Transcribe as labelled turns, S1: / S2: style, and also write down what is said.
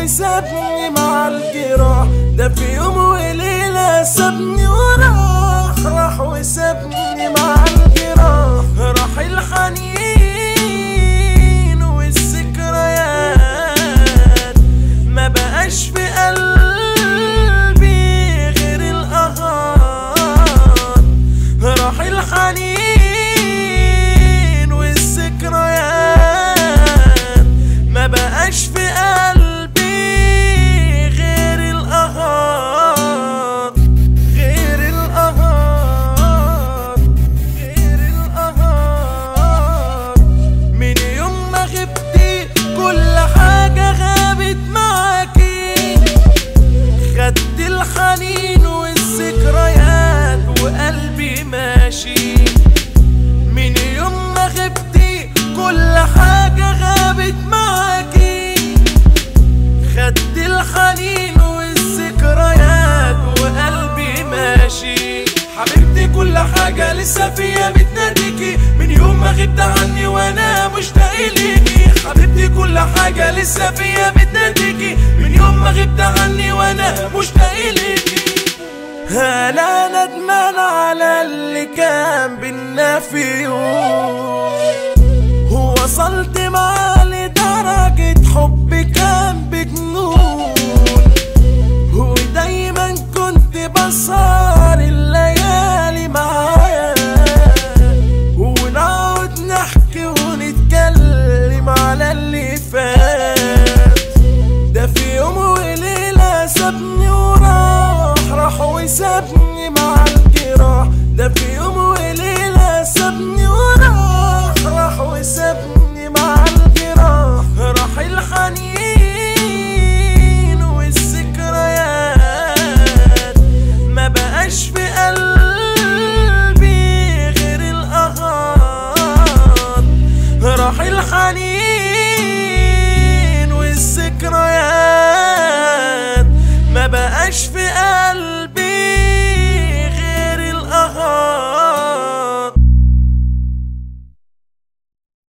S1: وسابني مع الجراح ده في يوم وليلة سابني وراح راح وسابني مع الجراح راح الحنين والذكريات ما بقاش في قلبي غير القهار راح الحنين والذكريات ما بقاش في قلبي غير القهار غير القهار غير القهار من يوم ما غبتي كل حاجة غابت معاكي خدت الحنين والذكريات وقلبي ماشي من يوم ما غبتي كل حاجة غابت معاكي خدت الحنين والذكريات وقلبي ماشي حبيبتي كل حاجة لسه فيا بتناديكي من يوم ما غبت عني وانا مشتاق ليكي حبيبتي كل حاجة لسه فيا بتناديكي من يوم ما غبت عني وانا مشتاق ليكي انا ندمان على اللي كان بينا في يوم وصلت معاه لدرجة حب كان بجنون ودايما كنت بسهر الليالي معاه ونقعد نحكي ونتكلم على اللي فات ده في يوم وليلة سابني وراح راح وسابني مع الجراح ده في يوم وليلة سابني وراح راح وسابني مع الجراح راح الحنين والذكريات ما بقاش في قلبي غير القهار راح الحنين والذكريات ما بقاش في